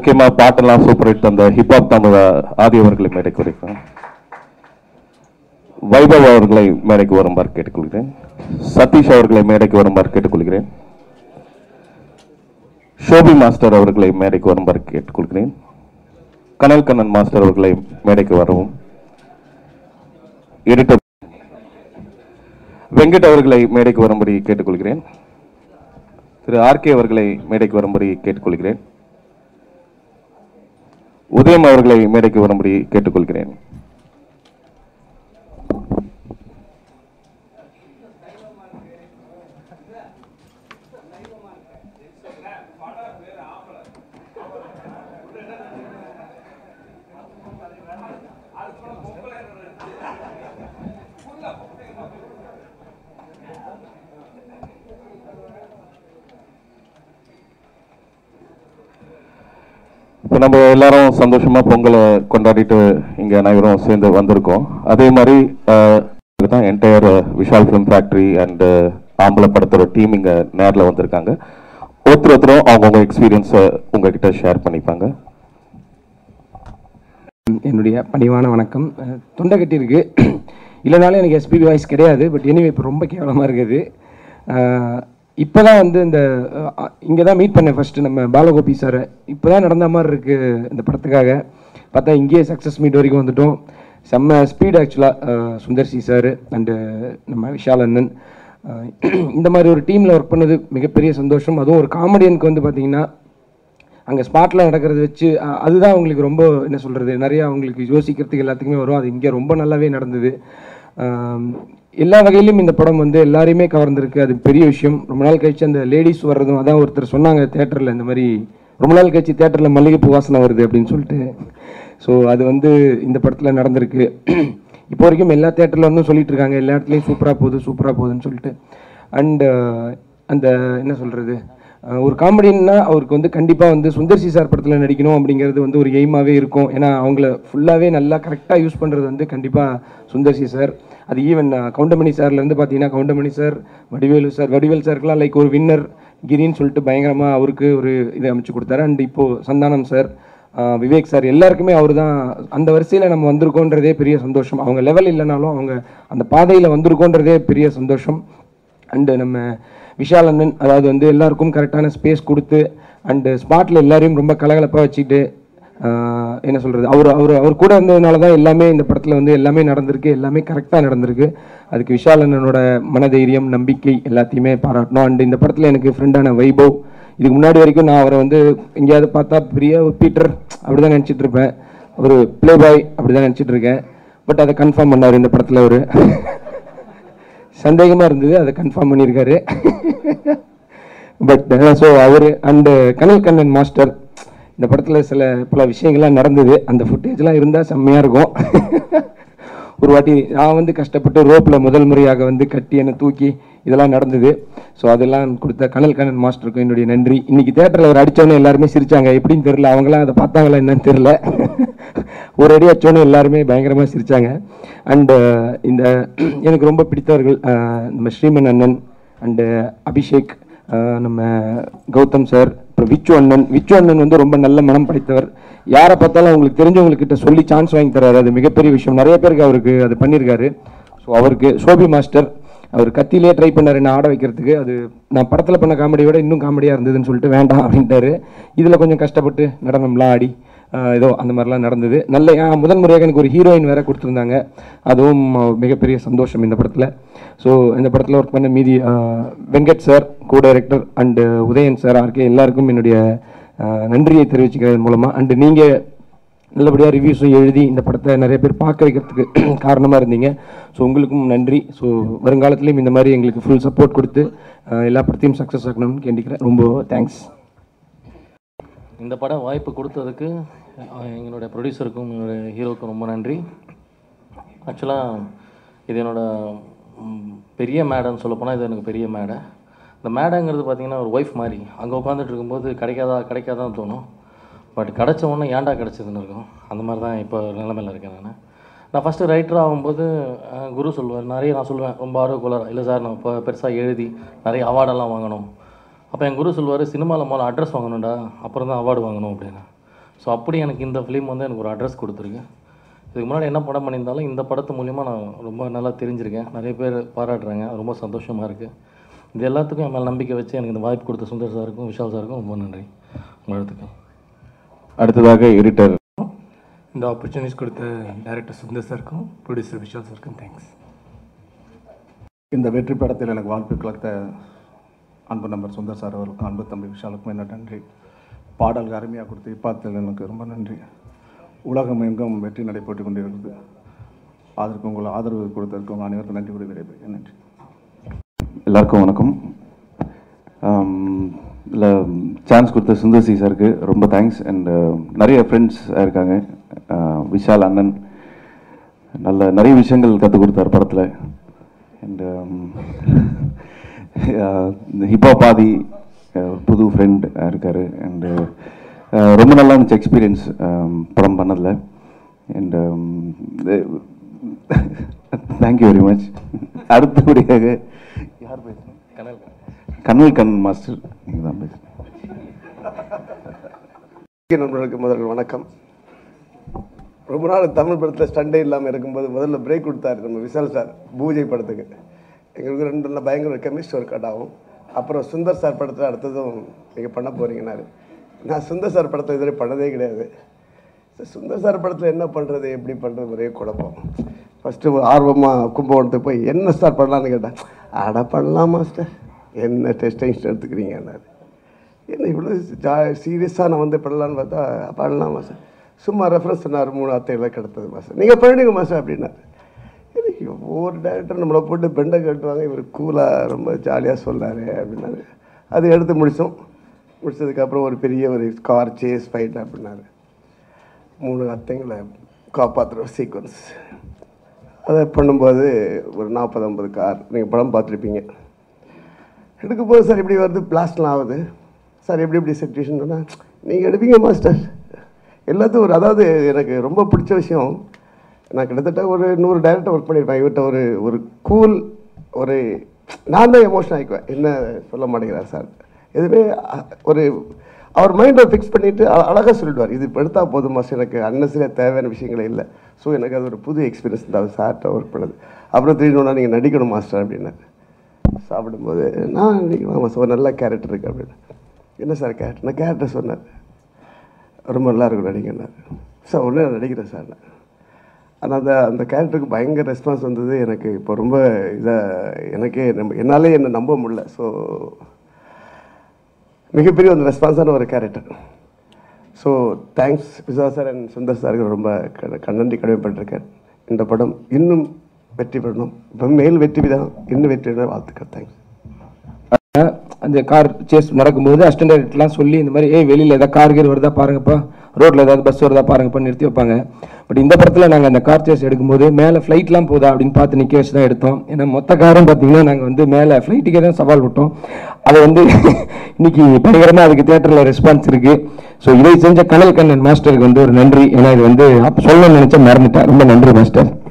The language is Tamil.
முக்கியமா பாட்டெல்லாம் சூப்பர் ஹிட் அந்த ஹிப்ஹாப் தமிழ் ஆதி அவர்களை மேடைக்கு வரைக்கும் வைபவ் அவர்களை மேடைக்கு வருமாறு கேட்டுக்கொள்கிறேன் சதீஷ் அவர்களை மேடைக்கு வருமாறு கேட்டுக்கொள்கிறேன் ஷோபி மாஸ்டர் அவர்களை மேடைக்கு வருமாறு கேட்டுக்கொள்கிறேன் கனல் கண்ணன் மாஸ்டர் அவர்களை மேடைக்கு வரவும் எடிட்டர் வெங்கட் அவர்களை மேடைக்கு வரும்படி கேட்டுக்கொள்கிறேன் திரு ஆர்கே அவர்களை மேடைக்கு வரும்படி கேட்டுக்கொள்கிறேன் உதயம் அவர்களை மேடைக்கு வரும்படி கேட்டுக்கொள்கிறேன் இப்போ நம்ம எல்லாரும் சந்தோஷமா பொங்கலை கொண்டாடிட்டு இங்க அனைவரும் சேர்ந்து வந்திருக்கோம் அதே மாதிரி ஆஹ், தான் entire Vishal film factory and Aambala படத்தோட டீம் இங்க நேர்ல வந்திருக்காங்க ஒருத்தர் ஒருத்தரும் அவங்கவுங்க எக்ஸ்பீரியன்ஸை உங்ககிட்ட ஷேர் பண்ணிப்பாங்க என்னுடைய பணிவான வணக்கம் அஹ், தொண்டை கட்டியிருக்கு இல்லைனாலும் எனக்கு எஸ்பிபி வாய்ஸ் கிடையாது பட் எனிவே இப்போ ரொம்ப கேவலமாக இருக்குது இப்போ தான் வந்து இந்த இங்கே தான் மீட் பண்ணேன் ஃபஸ்ட்டு நம்ம பாலகோபி சாரை இப்போ தான் நடந்த மாதிரி இருக்குது இந்த படத்துக்காக பார்த்தா இங்கேயே சக்ஸஸ் மீட் வரைக்கும் வந்துட்டோம் செம்ம ஸ்பீட் ஆக்சுவலாக சுந்தர்சி சார் அண்டு நம்ம விஷால் அண்ணன் அஹ், இந்த மாதிரி ஒரு டீமில் ஒர்க் பண்ணது மிகப்பெரிய சந்தோஷம் அதுவும் ஒரு காமெடியனுக்கு வந்து பார்த்தீங்கன்னா அங்கே ஸ்பாட்டில் நடக்கிறத வச்சு அ- அதுதான் அவங்களுக்கு ரொம்ப என்ன சொல்கிறது நிறைய அவங்களுக்கு யோசிக்கிறதுக்கு எல்லாத்துக்குமே வரும் அது இங்கே ரொம்ப நல்லாவே நடந்தது ஆம், எல்லா வகையிலும் இந்த படம் வந்து எல்லாரையுமே கவர்ந்திருக்கு அது பெரிய விஷயம் ரொம்ப நாள் கழிச்சு அந்த லேடிஸ் வர்றதும் அதான் ஒருத்தர் சொன்னாங்க தேட்டரில் இந்த மாதிரி ரொம்ப நாள் கழிச்சு தேட்டரில் மல்லிகைப்பூ வாசனை வருது அப்படின்னு சொல்லிட்டு ஸோ அது வந்து இந்த படத்தில் நடந்திருக்கு இப்போ வரைக்கும் எல்லா தேட்டரில் வந்து சொல்லிட்டு இருக்காங்க எல்லா இடத்துலையும் சூப்பராக போகுது சூப்பராக போகுதுன்னு சொல்லிட்டு அண்டு அந்த என்ன சொல்கிறது அஹ் ஒரு காமெடின்னா அவருக்கு வந்து கண்டிப்பாக வந்து சுந்தர்சி சார் படத்தில் நடிக்கணும் அப்படிங்கிறது வந்து ஒரு எய்மாகவே இருக்கும் ஏன்னா அவங்கள ஃபுல்லாகவே நல்லா கரெக்டாக யூஸ் பண்ணுறது வந்து கண்டிப்பாக சுந்தர்சி சார் அது ஈவன் கவுண்டமணி சார்லேருந்து பார்த்தீங்கன்னா கவுண்டமணி சார் வடிவேலு சார் வடிவேல் சாருக்குலாம் லைக் ஒரு வின்னர் கிரின்னு சொல்லிட்டு பயங்கரமாக அவருக்கு ஒரு இதை அமைச்சு கொடுத்தாரு அண்ட் இப்போது Santhanam sir ah Vivek sir எல்லாருக்குமே அவர் தான் அந்த வரிசையில் நம்ம வந்திருக்கோன்றதே பெரிய சந்தோஷம் அவங்க லெவல் இல்லைனாலும் அவங்க அந்த பாதையில் வந்திருக்கோன்றதே பெரிய சந்தோஷம் அண்டு நம்ம விஷால் அண்ணன் அதாவது வந்து எல்லாருக்கும் கரெக்டான ஸ்பேஸ் கொடுத்து அண்டு ஸ்பாட்டில் எல்லாரையும் ரொம்ப கலகலப்பாக வச்சுட்டு ஆஹ் என்ன சொல்கிறது அவர் அவர் அவர் கூட இருந்ததுனால தான் எல்லாமே இந்த படத்தில் வந்து எல்லாமே நடந்திருக்கு எல்லாமே கரெக்டாக நடந்திருக்கு அதுக்கு விஷால் அண்ணனோட மனதைரியம் நம்பிக்கை எல்லாத்தையுமே பாராட்டணும் அண்ட் இந்த படத்தில் எனக்கு ஃப்ரெண்டான வைபவ் இதுக்கு முன்னாடி வரைக்கும் நான் அவரை வந்து எங்கேயாவது பார்த்தா பெரிய ஒரு பீட்டர் அப்படி தான் நினச்சிட்டு இருப்பேன் ஒரு ப்ளே பாய் அப்படி தான் நினச்சிட்டு இருக்கேன் பட் அதை கன்ஃபார்ம் பண்ணார் இந்த படத்தில் அவர் சந்தேகமாக இருந்தது அதை கன்ஃபார்ம் பண்ணியிருக்காரு பட் ஸோ அவர் அண்டு கனல் கண்ணன் மாஸ்டர் இந்த படத்தில் சில பல விஷயங்கள்லாம் நடந்தது அந்த ஃபுட்டேஜ்லாம் இருந்தால் செம்மையாக இருக்கும் ஒரு வாட்டி நான் வந்து கஷ்டப்பட்டு ரோப்பில் முதல் முறையாக வந்து கட்டி என்னை தூக்கி இதெல்லாம் நடந்தது ஸோ அதெல்லாம் கொடுத்த கனல் கண்ணன் மாஸ்டருக்கும் என்னுடைய நன்றி இன்னைக்கு தேட்டரில் அவர் அடித்தோன்னே எல்லாருமே சிரிச்சாங்க எப்படின்னு தெரில அவங்களாம் அதை பார்த்தாங்களா என்னன்னு தெரில ஒரு அடி அடிச்சோன்னே எல்லாருமே பயங்கரமாக சிரிச்சாங்க அண்டு இந்த எனக்கு ரொம்ப பிடித்தவர்கள் அஹ், நம்ம ஸ்ரீமன் அண்ணன் அண்டு அபிஷேக் அஹ், நம்ம கௌதம் சார் அப்புறம் விச்சு அண்ணன் விச்சு அண்ணன் வந்து ரொம்ப நல்ல மனம் படைத்தவர் யாரை பார்த்தாலும் அவங்களுக்கு தெரிஞ்சவங்கக்கிட்ட சொல்லி சான்ஸ் வாங்கி தராரு அது மிகப்பெரிய விஷயம் நிறைய பேருக்கு அவருக்கு அது பண்ணியிருக்காரு ஸோ அவருக்கு சோபி மாஸ்டர் அவர் கத்திலே ட்ரை பண்ணார் என்ன ஆட வைக்கிறதுக்கு அது நான் படத்தில் பண்ண காமெடியை விட இன்னும் காமெடியாக இருந்ததுன்னு சொல்லிட்டு வேண்டாம் அப்படின்ட்டாரு இதில் கொஞ்சம் கஷ்டப்பட்டு நடனம்லாம் ஆடி ஆஹ் ஏதோ அந்த மாதிரிலாம் நடந்தது நல்ல ஆஹ் முதன் முறையாக எனக்கு ஒரு ஹீரோயின் வேற கொடுத்துருந்தாங்க அதுவும் ஆஹ் மிகப்பெரிய சந்தோஷம் இந்த படத்தில் ஸோ இந்த படத்தில் ஒர்க் பண்ண மீதி ஆஹ் Venkat sir co director and Udhayan sir RK எல்லாருக்கும் என்னுடைய ஆஹ் நன்றியை தெரிவிச்சுக்கிறதன் மூலமாக அண்டு நீங்கள் நல்லபடியாக ரிவ்யூஸும் எழுதி இந்த படத்தை நிறைய பேர் பார்க்க வைக்கிறதுக்கு காரணமாக இருந்தீங்க ஸோ உங்களுக்கும் நன்றி ஸோ வருங்காலத்துலேயும் இந்த மாதிரி எங்களுக்கு ஃபுல் சப்போர்ட் கொடுத்து ஆஹ் எல்லா படத்தையும் சக்ஸஸ் ஆக்கணும்னு கேட்டுக்கிறேன் ரொம்ப தேங்க்ஸ் இந்த படம் வாய்ப்பு கொடுத்ததுக்கு அஹ், எங்களுடைய ப்ரொடியூசருக்கும் என்னுடைய ஹீரோவுக்கும் ரொம்ப நன்றி ஆக்சுவலாக இது என்னோட ம், பெரிய மேடைன்னு சொல்லப்போனால் இது எனக்கு பெரிய மேடை இந்த மேடைங்கிறது பார்த்தீங்கன்னா ஒரு ஒய்ஃப் மாதிரி அங்கே உட்காந்துட்டு இருக்கும்போது கிடைக்காதா கிடைக்காதான்னு தோணும் பட் கிடச்ச உடனே ஏன்டா கிடச்சதுன்னு இருக்கும் அந்த மாதிரி தான் இப்போ நிலமையில இருக்கேன் நான் நான் ஃபஸ்ட்டு ரைட்டர் ஆகும்போது அஹ், குரு சொல்லுவார் நிறைய நான் சொல்லுவேன் ரொம்ப ஆர்வக்குள்ளார் இல்லை சார் நான் இப்போ பெருசாக எழுதி நிறைய அவார்டெல்லாம் வாங்கணும் அப்போ என் குரு சொல்லுவார் சினிமாவில் முதல்ல அட்ரஸ் வாங்கணும்டா அப்புறம் தான் அவார்டு வாங்கணும் அப்படின்னு ஸோ அப்படி எனக்கு இந்த ஃபிலிம் வந்து எனக்கு ஒரு அட்ரஸ் கொடுத்துருக்கு இதுக்கு முன்னாடி என்ன படம் பண்ணியிருந்தாலும் இந்த படத்து மூலிமா நான் ரொம்ப நல்லா தெரிஞ்சிருக்கேன் நிறைய பேர் பாராட்டுறாங்க ரொம்ப சந்தோஷமாக இருக்குது இது எல்லாத்துக்கும் என் மேலே நம்பிக்கை வச்சு எனக்கு இந்த வாய்ப்பு கொடுத்த சுந்தர் சாருக்கும் விஷால் சாருக்கும் ரொம்ப நன்றி உங்களுக்கு அடுத்ததாக எடிட்டர் இந்த ஆப்பர்ச்சுனிட்டிஸ் கொடுத்த டைரக்டர் சுந்தர் சாருக்கும் ப்ரொடியூசர் விஷால் சாருக்கும் தேங்க்ஸ் இந்த வெற்றி படத்தில் எனக்கு வாழ்த்துக்கள் அளித்த அன்பு நம்பர் சுந்தர் சார் அவர்களுக்கும் அன்பு தம்பி விஷாலுக்கும் என்ன நன்றி பாடல்கள் அருமையாக கொடுத்து இப்பாத்தில் எனக்கு ரொம்ப நன்றி உலகம் எங்கும் வெற்றி நடைபெற்று கொண்டிருக்கிறது அதற்கு உங்கள் ஆதரவு கொடுத்ததற்கு உங்கள் அனைவருக்கும் நன்றி கூறி விடைபெறுகிறேன் நன்றி எல்லாருக்கும் வணக்கம் இல்லை சான்ஸ் கொடுத்த சுந்தர் சி சாருக்கு ரொம்ப தேங்க்ஸ் அண்ட் நிறைய ஃப்ரெண்ட்ஸ் இருக்காங்க அஹ், விஷால் அண்ணன் நல்ல நிறைய விஷயங்கள் கற்றுக் கொடுத்தார் படத்தில் அண்ட் ஹிப்ஹாப் ஆதி அஹ், புது ஃப்ரெண்ட் இருக்கார் அண்டு ரொம்ப நல்லா இருந்துச்சு எக்ஸ்பீரியன்ஸ் படம் பண்ணதில் அண்ட் தேங்க்யூ வெரி மச் அடுத்தபடியாக யார் பேசுகிறேன் கனல் கண் மாஸ்டர் நீங்கள் தான் பேசுகிறேன் முக்கிய நண்பர்களுக்கு முதல்ல வணக்கம் ரொம்ப நாள் தமிழ் படத்தில் ஸ்டண்டே இல்லாமல் இருக்கும்போது முதல்ல பிரேக் கொடுத்தாரு நம்ம விஷால் சார் பூஜை படத்துக்கு எங்களுக்கு ரெண்டு நல்ல பயங்கர கெமிஸ்ட் ஒர்க் அவுட் ஆகும் அப்புறம் சுந்தர் சார் படத்தில் அடுத்ததும் நீங்கள் பண்ண போகிறீங்கன்னாரு நான் சுந்தர் சார் படத்தை இதுவரை பண்ணதே கிடையாது சரி, சுந்தர் சார் படத்தில் என்ன பண்ணுறது எப்படி பண்ணுறது ஒரே குழப்பம் ஃபஸ்ட்டு ஒரு ஆர்வமாக கும்பகோணத்துக்கு போய் என்ன ஸ்டார்ட் பண்ணலான்னு கேட்டேன் அட பண்ணலாம் மாஸ்டர் என்ன டெஸ்டிங் எடுத்துக்கிறீங்கன்னாரு என்ன இவ்வளோ ஜா சீரியஸாக நான் வந்து பண்ணலான்னு பார்த்தா பண்ணலாம் மாஸ்டர் சும்மா ரெஃபரன்ஸ் சொன்னார் மூணு அத்தையெல்லாம் கிடத்தது மாஸ்டர் நீங்கள் பண்ணிடுங்க மாஸ்டர் அப்படின்னாரு எனக்கு ஒவ்வொரு டேரக்டர் நம்மளை போட்டு பெண்டை கட்டுவாங்க இவர் கூலாக ரொம்ப ஜாலியாக சொன்னார் அப்படின்னாரு அது எடுத்து முடித்தோம் முடிச்சதுக்கப்புறம் ஒரு பெரிய ஒரு கார் சேஸ் ஃபைட் அப்படின்னாரு மூணு அத்தைங்களை காப்பாற்றுற சீக்வன்ஸ் அதை பண்ணும்போது ஒரு நாற்பது ஐம்பது கார் நீங்கள் படம் பார்த்துருப்பீங்க எடுக்கும் போது சார் இப்படி வருது பிளாஸ்ட்லாம் ஆகுது சார் எப்படி இப்படி சுச்சுவேஷன் சொன்னால் நீங்கள் எடுப்பீங்க மாஸ்டர் எல்லாத்தையும் ஒரு அதாவது எனக்கு ரொம்ப பிடிச்ச விஷயம் நான் கிட்டத்தட்ட ஒரு நூறு டைரக்டர் ஒர்க் பண்ணியிருப்பேன் இவர்கிட்ட ஒரு ஒரு கூல் ஒரு நான் தான் எமோஷன் ஆகிக்குவேன் என்ன சொல்ல மாட்டேங்கிறார் சார் எதுவுமே அ- ஒரு அவர் மைண்டை ஃபிக்ஸ் பண்ணிவிட்டு அழகாக சொல்லிடுவார் இது இப்போ எடுத்தால் போதும் மாஸ்டர் எனக்கு அன்னசரியாக தேவையான விஷயங்களே இல்லை ஸோ எனக்கு அது ஒரு புது எக்ஸ்பீரியன்ஸ் தான் சார்கிட்ட ஒர்க் பண்ணது அப்புறம் திடீர்னு நீங்கள் நடிக்கணும் மாஸ்டர் அப்படின்னாரு சாப்பிடும்போது நான் நினைக்கிறேன் ஸோ நல்ல கேரக்டர் இருக்கு அப்படின்னு என்ன சார் கேரக்டர் நான் கேரக்டர் சொன்னார் ரொம்ப நல்லா இருக்கும் நடிகன்னார் சார் உடனே நான் நடிக்கிறேன் சார் நான் ஆனால் அந்த அந்த கேரக்டருக்கு பயங்கர ரெஸ்பான்ஸ் வந்தது எனக்கு இப்போ ரொம்ப இதாக எனக்கே நம்ம என்னாலே என்னை நம்ப முடியல ஸோ மிகப்பெரிய ஒரு ரெஸ்பான்ஸான ஒரு character so thanks Visa sir and Sundar சாருக்கு ரொம்ப க- கண்ணன்றி கடமைப்பட்டிருக்கேன் இந்த படம் இன்னும் வெற்றி பெறணும் இப்போ மேல் வெற்றி தான் இன்னும் வெற்றி பெற வாழ்த்துக்கள் தேங்க்ஸ் அந்த கார் சேஸ் நடக்கும்போது அஸ்டன்ட் சொல்லி இந்த மாதிரி ஏய் வெளியில் ஏதாவது கார் கீர் வருதா பாருங்கப்பா ரோட்டில் ஏதாவது பஸ் வருதா பாருங்கப்பா நிறுத்தி வைப்பாங்க பட் இந்த படத்தில் நாங்கள் அந்த கார் சேஸ் எடுக்கும்போது மேலே ஃப்ளைட்லாம் போதா அப்படின்னு பார்த்து நிற்க வச்சு தான் எடுத்தோம் ஏன்னா மொத்த காரும் பார்த்தீங்கன்னா நாங்கள் வந்து மேலே ஃப்ளைட்டுக்கே தான் சவால் விட்டோம் அதை வந்து இன்னைக்கு பயங்கரமாக அதுக்கு தேட்டரில் ரெஸ்பான்ஸ் இருக்குது ஸோ இதை செஞ்ச கனல் கண்ணன் மாஸ்டருக்கு வந்து ஒரு நன்றி ஏன்னா இது வந்து அப்ப சொல்லணும்னு நினச்சா மறந்துட்டேன் ரொம்ப நன்றி மாஸ்டர்